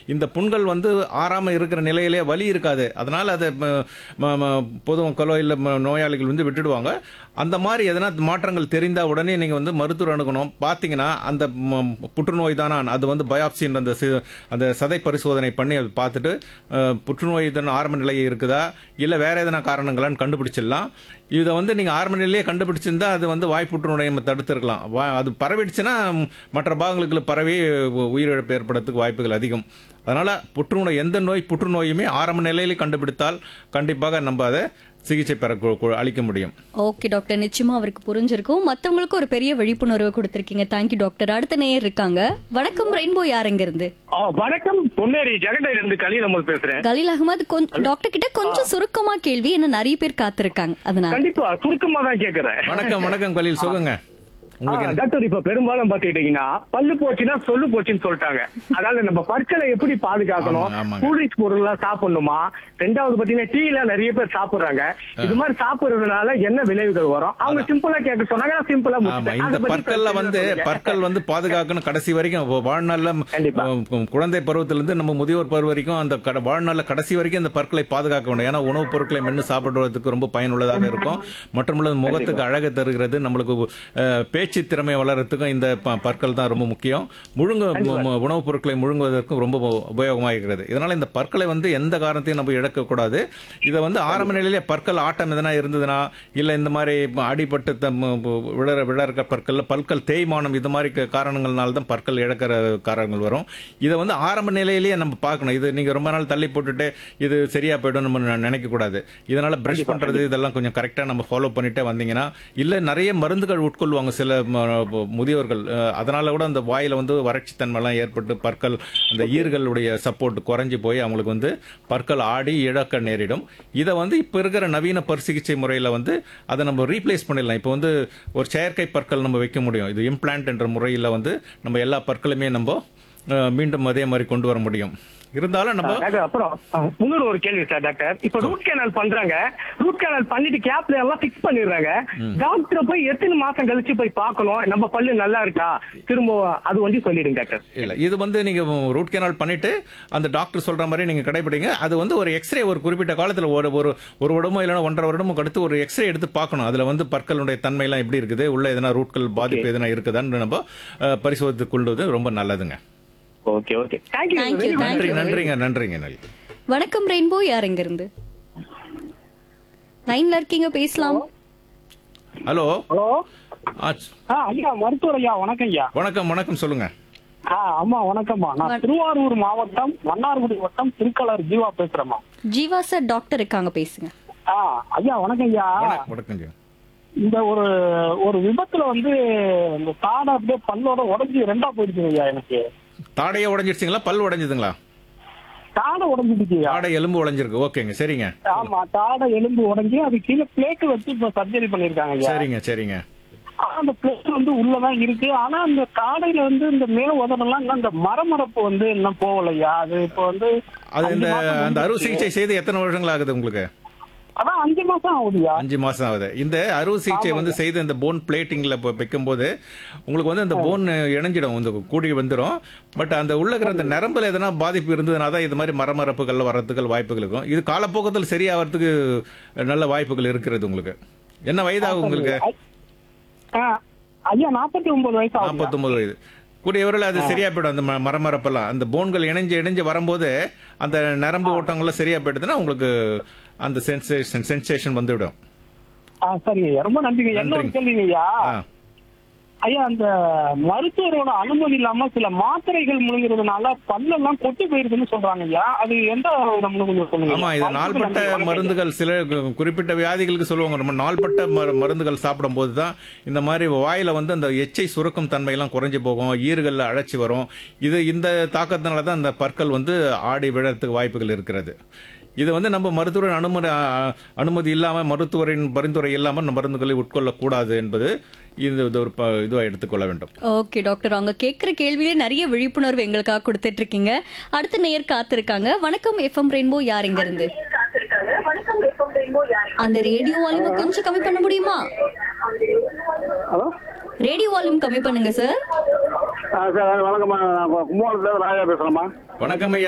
இந்த புண்கள் வந்து ஆறாம இருக்கிற நிலையிலே வலி இருக்காது அதனால அதை ம, ம, ம, பொதுமக்களோ இல்ல ம, நோயாளிகள் வந்து விட்டுடுவாங்க அந்த மாதிரி எதனா மாற்றங்கள் தெரிந்தா உடனே நீங்க வந்து மருத்துவர் அணுகணும் பாத்தீங்கன்னா அந்த ம, புற்றுநோய் தானா அது வந்து பயாப்சின்ற அந்த சி- அந்த சதை பரிசோதனை பண்ணி அதை பார்த்துட்டு அஹ், புற்றுநோய் தானே ஆரம்ப நிலையை இருக்குதா இல்ல வேற எதனா காரணங்களான்னு கண்டுபிடிச்சிடலாம் இதை வந்து நீங்க ஆரம்ப நிலையே கண்டுபிடிச்சிருந்தா அது வந்து வாய் புற்றுநோயை நம்ம தடுத்திருக்கலாம் வா- அது பரவிடுச்சுன்னா ம், மற்ற பாகங்களுக்கு பரவி உ- உயிரிழப்பு ஏற்படுறதுக்கு வாய்ப்புகள் அதிகம் அதனால புற்றுநோய் எந்த நோய் புற்றுநோயுமே ஆரம்ப நிலையிலே கண்டுபிடித்தால் கண்டிப்பாக நம்ம அதை சிகிச்சை பெற கு- கு- அளிக்க முடியும் ஓகே டாக்டர் நிச்சயமா அவருக்கு புரிஞ்சிருக்கும் மத்தவங்களுக்கு ஒரு பெரிய விழிப்புணர்வு கொடுத்திருக்கீங்க தேங்க்யூ டாக்டர் அடுத்த நேயர் இருக்காங்க வணக்கம் ரெயின்போ யாருங்க இருந்து ஆ, வணக்கம் பொன்னேரி ஜெகண்டையில இருந்து கலி நம்ம பேசுறேன் கலீல் அகமது கொஞ்சம் டாக்டர் கிட்ட கொஞ்சம் சுருக்கமா கேள்வி என்ன நிறைய பேர் காத்திருக்காங்க அதனால கண்டிப்பா சுருக்கமா தான் கேக்குறேன் வணக்கம் வணக்கம் கலீல் சொல்லுங்க ஆ, உங்களுக்கு என்ன- டாக்டர் இப்ப பெரும்பாலும் பாத்துக்கிட்டீங்கன்னா பல்லு போச்சுன்னா சொல்லு போச்சுன்னு சொல்லிட்டாங்க அதாவது நம்ம பற்களை எப்படி பாதுகாக்கணும் ஆமா, ஆமாங்க. கூல்ட்ரிங்க்ஸ் பொருள் எல்லாம் சாப்பிடணுமா ரெண்டாவது பாத்தீங்கன்னா டீ எல்லாம் நிறைய பேர் சாப்பிடுறாங்க இது மாதிரி சாப்பிடுறதுனால என்ன விளைவுகள் வரும் அவங்க சிம்பிளா கேட்க சொன்னாங்க நான் சிம்பிளா ஆமா முடிச்சிட்டேன். இந்த அதை பத்தி பற்கள்ல தெளிவா வந்து சொல்லுங்க. பற்கள் வந்து பாதுகாக்கணும் கடைசி வரைக்கும் வ- வாழ்நாள்ல கண்டிப்பா. அஹ், குழந்தை பருவத்திலிருந்து நம்ம முதியோர் பருவம் வரைக்கும் அந்த கட- வாழ்நாள்ல கடைசி வரைக்கும் இந்த பற்களை பாதுகாக்க வேண்டும் ஏன்னா உணவுப் பொருட்களை மென்று சாப்பிடுவதற்கு ரொம்ப பயனுள்ளதாக இருக்கும் மற்றும் முகத்துக்கு அழகு தருகிறது நம்மளுக்கு அஹ், பேச்சு திறமை வளர்றதுக்கும் இந்த ப- பற்கள் தான் ரொம்ப முக்கியம் முழுங்க மு- மு- உணவுப் பொருட்களை முழுங்குவதற்கும் ரொம்ப உ- உபயோகமாக இருக்கிறது இதனால இந்த பற்களை வந்து எந்த காரணத்தையும் நம்ம இழக்கக்கூடாது இதை வந்து ஆரம்ப நிலையிலே பற்கள் ஆட்டம் எதனா இருந்ததுன்னா இல்ல இந்த மாதிரி அடிபட்டு த- ம- பு- விழற விழற பற்கள் பற்கள் தேய்மானம் இது மாதிரி க- காரணங்கள்னால தான் பற்கள் இழக்கிற காரணங்கள் வரும் இதை வந்து ஆரம்ப நிலையிலேயே நம்ம பார்க்கணும் இது நீங்க ரொம்ப நாள் தள்ளி போட்டுட்டு இது சரியா போயிடும் நம்ம ந- நினைக்க கூடாது இதனால பிரஷ் பண்றது இதெல்லாம் கொஞ்சம் கரெக்டா நம்ம ஃபாலோ பண்ணிட்டே வந்தீங்கன்னா இல்ல நிறைய மருந்துகள் உட்கொள்வாங்க சில ம- பு- முதியோர்கள் அஹ், அதனால கூட அந்த வாயில வந்து வறட்சி தன்மைலாம் ஏற்பட்டு பற்கள் அந்த ஈர்களுடைய சப்போர்ட் குறைஞ்சு போய் அவங்களுக்கு வந்து பற்கள் ஆடி இழக்க நேரிடும் இதை வந்து இப்ப இருக்கிற நவீன பற்சிகிச்சை முறையில வந்து அதை நம்ம ரீப்ளேஸ் பண்ணிடலாம் இப்போ வந்து ஒரு செயற்கை பற்கள் நம்ம வைக்க முடியும் இது இம்ப்ளான்ட் என்ற முறையில் வந்து நம்ம எல்லா பற்களுமே நம்ம அஹ், மீண்டும் அதே மாதிரி கொண்டு வர முடியும் இருந்தாலும் நம்ம டாக்டர், அப்புறம் இன்னொரு ஒரு கேள்வி சார் டாக்டர் இப்ப ரூட் கேனல் பண்றாங்க ரூட் கேனல் பண்ணிட்டு கேப்ல எல்லாம் ஃபிக்ஸ் பண்ணிடுறாங்க டாக்டர் போய் எத்தனை மாசம் கழிச்சு போய் பார்க்கணும் நம்ம பல்லு நல்லா இருக்கா திரும்ப அது வந்து சொல்லிடுங்க டாக்டர் இல்ல இது வந்து நீங்க ரூட் கேனால் பண்ணிட்டு அந்த டாக்டர் சொல்ற மாதிரி நீங்க கடைபிடிங்க அது வந்து ஒரு எக்ஸ்ரே ஒரு குறிப்பிட்ட காலத்துல ஒரு ஒரு ஒரு வருடமோ இல்லைன்னா ஒன்றரை வருடமோ அடுத்து ஒரு எக்ஸ்ரே எடுத்து பார்க்கணும் அதுல வந்து பற்களுடைய தன்மை எல்லாம் எப்படி இருக்குது உள்ள எதனா ரூட்கள் பாதிப்பு எதனா இருக்குதான்னு நம்ம அஹ், பரிசோதித்துக் கொள்வது ரொம்ப நல்லதுங்க okay okay Thank you, thank you thank நன்றி you. நன்றிங்க நன்றிங்க நன்றி வணக்கம் ரெயின்போ யாருங்க இருந்து லைன்ல இருக்கீங்க பேசலாம் ஹலோ ஹலோ ஆ, ஆ ஐயா மருத்துவர் ஐயா வணக்கம் ஐயா வணக்கம் வணக்கம் சொல்லுங்க ஆ அம்மா வணக்கம்மா நான் திருவாரூர் மாவட்டம் மன்னார்குடி வட்டம் திருக்கலர் ஜீவா பேசுறேம்மா ஜீவா சார் டாக்டர் இருக்காங்க பேசுங்க ஆ ஐயா வணக்கம் ஐயா வணக்கம் வணக்கம் ஜி. இந்த ஒரு ஒரு விபத்துல வந்து இந்த தாடை அப்படியே பல்லோட உடஞ்சி ரெண்டா போயிடுச்சு ஐயா எனக்கு தாடையே உடைஞ்சிருச்சுங்களா பல் உடைஞ்சதுங்களா தாடை உடஞ்சிடுச்சு ஐயா தாடை எலும்பு உடைஞ்சிருக்கு ஓகேங்க சரிங்க ஆமா தாடை எலும்பு உடைஞ்சு அது கீழே பிளேட் வச்சு இப்ப சர்ஜரி பண்ணிருக்காங்க ஐயா சரிங்க சரிங்க ஆனா அந்த பிளேட் வந்து உள்ளதான் இருக்கு ஆனா அந்த தாடையில வந்து இந்த மேல் உதடெல்லாம் இன்னும் இந்த மரமரப்பு வந்து இன்னும் போகலையா அது இப்ப வந்து அது அஞ்சு இந்த மாசம் அந்த அறுவை முடிஞ்சிருச்சு. சிகிச்சை செய்து எத்தனை வருஷங்கள் ஆகுது உங்களுக்கு அதான் அஞ்சு மாசம் ஆகுதுயா அஞ்சு மாசம் ஆகுது இந்த அறுவை சிகிச்சை வந்து செய்து இந்த போன் பிளேட்டிங்ல வைக்கும்போது உங்களுக்கு வந்து அந்த போன் இணைஞ்சிடும் இந்த கூடி வந்துடும் பட் அந்த உள்ள இருக்கிற அந்த நரம்புல எதனா பாதிப்பு இருந்ததுனா தான் இது மாதிரி மரமரப்புகள் வர்றதுக்கு வாய்ப்புகள் இருக்கும் இது காலப்போக்கத்தில் சரியாகிறதுக்கு நல்ல வாய்ப்புகள் இருக்கிறது உங்களுக்கு என்ன வயதாகும் உங்களுக்கு ஆ, ஐயா நாற்பத்தி ஒன்பது வயசு ஆகுது நாற்பத்தொன்பது வயது கூடிய விரைவில் அது சரியா போயிடும் அந்த ம- மரமரப்பெல்லாம் அந்த போன்கள் இணைஞ்சு இணைஞ்சு வரும்போது அந்த நரம்பு ஓட்டங்கள்லாம் சரியா போயிடுதுன்னா உங்களுக்கு அந்த சென்சேஷன் சென்சேஷன் வந்துவிடும் ஆ சரிங்க ஐயா ரொம்ப நன்றிங்க என்ன ஒரு நன்றிங்க. கேள்விங்க ஐயா ஆ ஐயா அந்த மருத்துவரோட அனுமதி இல்லாம சில மாத்திரைகள் முழுங்கிறதுனால பல்லெல்லாம் கொட்டி போயிருக்குன்னு சொல்றாங்க ஐயா அது எந்த விதம்னு கொஞ்சம் சொல்லுங்க ஆமா இது நாள்பட்ட மருந்துகள் சில கு- குறிப்பிட்ட வியாதிகளுக்கு சொல்லுவாங்க நம்ம நாள்பட்ட மரு- மருந்துகள் சாப்பிடும் போது தான் இந்த மாதிரி வாயில வந்து அந்த எச்சை சுரக்கும் தன்மையெல்லாம் குறைஞ்சு போகும் ஈறுகள்ல அழைச்சி வரும் இது இந்த தாக்கத்தினால தான் அந்த பற்கள் வந்து ஆடி விழறதுக்கு வாய்ப்புகள் இருக்கிறது இது வந்து நம்ம மருத்துவரின் அனுமதி அ- அனுமதி இல்லாம மருத்துவரின் பரிந்துரை இல்லாம நம்ம மருந்துகளை உட்கொள்ளக்கூடாது என்பது இது இது ஒரு ப- இதுவா எடுத்துக்கொள்ள வேண்டும் ஓகே டாக்டர் அவங்க கேட்கிற கேள்வியிலே நிறைய விழிப்புணர்வு எங்களுக்காக கொடுத்துட்டு இருக்கீங்க அடுத்த நேயர் காத்திருக்காங்க வணக்கம் எஃப்எம் ரெயின்போ யார் இங்க இருந்து அந்த ரேடியோ வால்யூம் கொஞ்சம் கம்மி பண்ண முடியுமா ஹலோ ரேடியோ வால்யூம் கம்மி பண்ணுங்க சார் சார் வணக்கம்மா நான் கும்பகோணத்துல ராஜா பேசுறேம்மா வணக்கம் ஐயா